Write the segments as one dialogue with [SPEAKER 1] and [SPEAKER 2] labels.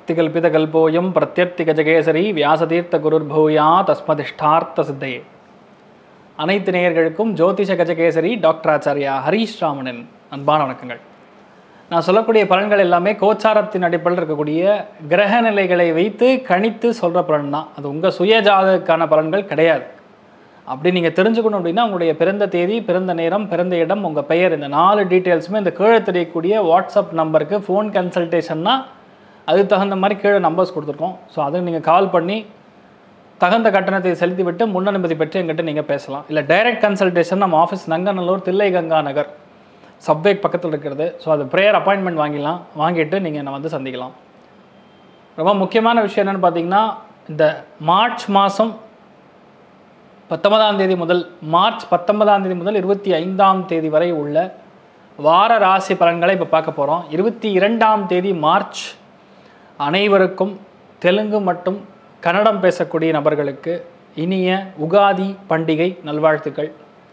[SPEAKER 1] அர்த்திகல்பிதகல்போயம் பிரத்யர்த்திகஜகேசரி வியாசதீர்த்த குருர்பூயா தஸ்மதிஷ்டார்த்த சித்தையே அனைத்து நேயர்களுக்கும் ஜோதிஷ கஜகேசரி டாக்டர் ஆச்சாரியா ஹரீஷ் ராமனின் அன்பான வணக்கங்கள் நான் சொல்லக்கூடிய பலன்கள் எல்லாமே கோச்சாரத்தின் அடிப்படையில் இருக்கக்கூடிய கிரக நிலைகளை வைத்து கணித்து சொல்கிற பலன் தான் அது உங்கள் சுயஜாதகக்கான பலன்கள் கிடையாது அப்படி நீங்கள் தெரிஞ்சுக்கணும் அப்படின்னா உங்களுடைய பிறந்த தேதி பிறந்த நேரம் பிறந்த இடம் உங்கள் பெயர் இந்த நாலு டீட்டெயில்ஸுமே இந்த கீழே தெரியக்கூடிய வாட்ஸ்அப் நம்பருக்கு ஃபோன் கன்சல்டேஷன்னா அதுக்கு தகுந்த மாதிரி கீழே நம்பர்ஸ் கொடுத்துருக்கோம் ஸோ அதுக்கு நீங்கள் கால் பண்ணி தகுந்த கட்டணத்தை செலுத்திவிட்டு முன் அனுமதி பெற்று எங்கிட்ட நீங்கள் பேசலாம் இல்லை டைரக்ட் கன்சல்டேஷன் நம்ம ஆஃபீஸ் நங்கநல்லூர் தில்லை கங்கா நகர் சப்வேக் பக்கத்தில் இருக்கிறது ஸோ அது ப்ரேயர் அப்பாயின்மெண்ட் வாங்கிடலாம் வாங்கிட்டு நீங்கள் என்னை வந்து சந்திக்கலாம் ரொம்ப முக்கியமான விஷயம் என்னென்னு பார்த்தீங்கன்னா இந்த மார்ச் மாதம் பத்தொன்பதாம் தேதி முதல் மார்ச் பத்தொன்பதாம் தேதி முதல் இருபத்தி ஐந்தாம் தேதி வரை உள்ள வார ராசி பலன்களை இப்போ பார்க்க போகிறோம் இருபத்தி இரண்டாம் தேதி மார்ச் அனைவருக்கும் தெலுங்கு மற்றும் கன்னடம் பேசக்கூடிய நபர்களுக்கு இனிய உகாதி பண்டிகை நல்வாழ்த்துக்கள்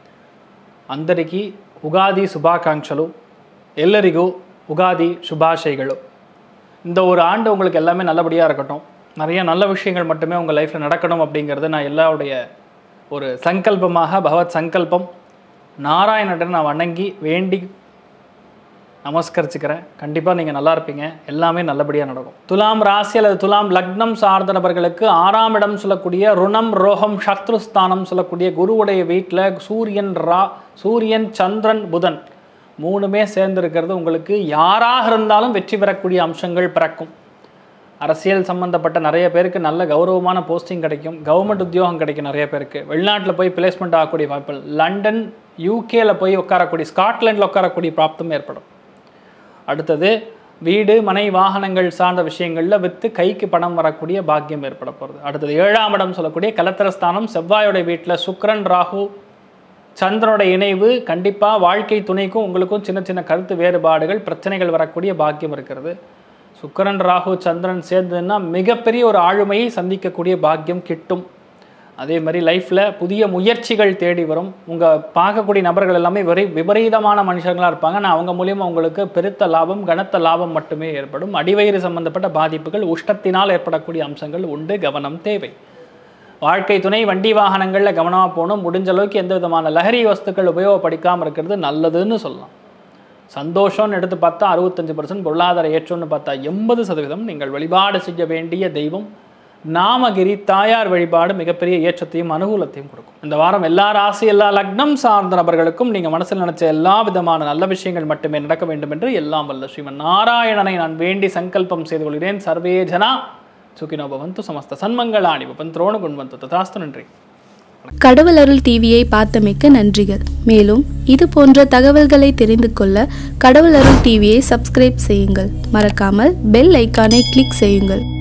[SPEAKER 1] అందరికీ ఉగాది శుభాకాంక్షలు ఎల్లరిಗೂ ఉగాది శుభాశయಗಳು இந்த ஒரு ஆண்டு உங்களுக்கு எல்லாமே நல்லபடியாக இருக்கட்டும் நிறைய நல்ல விஷயங்கள் மட்டுமே உங்கள் லைஃப்பில் நடக்கணும் அப்படிங்கிறது நான் எல்லாருடைய ஒரு சங்கல்பமாக பகவத் சங்கல்பம் நாராயணன் நான் வணங்கி வேண்டி நமஸ்கரிச்சுக்கிறேன் கண்டிப்பாக நீங்கள் நல்லா இருப்பீங்க எல்லாமே நல்லபடியாக நடக்கும் துலாம் ராசி அல்லது துலாம் லக்னம் சார்ந்த நபர்களுக்கு ஆறாம் இடம் சொல்லக்கூடிய ருணம் ரோகம் சத்ருஸ்தானம் சொல்லக்கூடிய குருவுடைய வீட்டில் சூரியன் ரா சூரியன் சந்திரன் புதன் மூணுமே சேர்ந்திருக்கிறது உங்களுக்கு யாராக இருந்தாலும் வெற்றி பெறக்கூடிய அம்சங்கள் பிறக்கும் அரசியல் சம்மந்தப்பட்ட நிறைய பேருக்கு நல்ல கௌரவமான போஸ்டிங் கிடைக்கும் கவர்மெண்ட் உத்தியோகம் கிடைக்கும் நிறைய பேருக்கு வெளிநாட்டில் போய் பிளேஸ்மெண்ட் ஆகக்கூடிய வாய்ப்புகள் லண்டன் யூகேல போய் உட்காரக்கூடிய ஸ்காட்லாண்டில் உட்காரக்கூடிய பிராப்தம் ஏற்படும் அடுத்தது வீடு மனை வாகனங்கள் சார்ந்த விஷயங்களில் விற்று கைக்கு பணம் வரக்கூடிய பாக்கியம் ஏற்பட போகிறது அடுத்தது ஏழாம் இடம் சொல்லக்கூடிய கலத்திரஸ்தானம் செவ்வாயோட வீட்டில் சுக்கிரன் ராகு சந்திரனோட இணைவு கண்டிப்பாக வாழ்க்கை துணைக்கும் உங்களுக்கும் சின்ன சின்ன கருத்து வேறுபாடுகள் பிரச்சனைகள் வரக்கூடிய பாக்கியம் இருக்கிறது சுக்கிரன் ராகு சந்திரன் சேர்ந்ததுன்னா மிகப்பெரிய ஒரு ஆளுமையை சந்திக்கக்கூடிய பாக்கியம் கிட்டும் அதே மாதிரி லைஃப்பில் புதிய முயற்சிகள் தேடி வரும் உங்கள் பார்க்கக்கூடிய நபர்கள் எல்லாமே விரை விபரீதமான மனுஷங்களாக இருப்பாங்க ஆனால் அவங்க மூலியமாக உங்களுக்கு பெருத்த லாபம் கனத்த லாபம் மட்டுமே ஏற்படும் அடிவயிறு சம்பந்தப்பட்ட பாதிப்புகள் உஷ்டத்தினால் ஏற்படக்கூடிய அம்சங்கள் உண்டு கவனம் தேவை வாழ்க்கை துணை வண்டி வாகனங்களில் கவனமாக போகணும் முடிஞ்ச அளவுக்கு எந்த விதமான லஹரி வஸ்துக்கள் உபயோகப்படுத்தாமல் இருக்கிறது நல்லதுன்னு சொல்லலாம் சந்தோஷம்னு எடுத்து பார்த்தா அறுபத்தஞ்சு பர்சன்ட் பொருளாதார ஏற்றம்னு பார்த்தா எண்பது சதவீதம் நீங்கள் வழிபாடு செய்ய வேண்டிய தெய்வம் நாமகிரி தாயார் வழிபாடு மிகப்பெரிய ஏற்றத்தையும் அனுகூலத்தையும் கொடுக்கும் இந்த வாரம் எல்லா ராசி எல்லா லக்னம் சார்ந்த நபர்களுக்கும் நீங்கள் மனசில் நினைச்ச எல்லா விதமான நல்ல விஷயங்கள் மட்டுமே நடக்க வேண்டும் என்று எல்லாம் வல்ல ஸ்ரீமன் நாராயணனை நான் வேண்டி சங்கல்பம் செய்து கொள்கிறேன் சர்வே ஜனா சுகினோ பவந்து சமஸ்த சன்மங்களாணி பவந்தோணு குண்வந்து ததாஸ்து நன்றி
[SPEAKER 2] கடவுள் அருள் டிவியை பார்த்தமைக்க நன்றிகள் மேலும் இது போன்ற தகவல்களை தெரிந்து கொள்ள கடவுள் அருள் டிவியை சப்ஸ்கிரைப் செய்யுங்கள் மறக்காமல் பெல் ஐக்கானை கிளிக் செய்யுங்கள்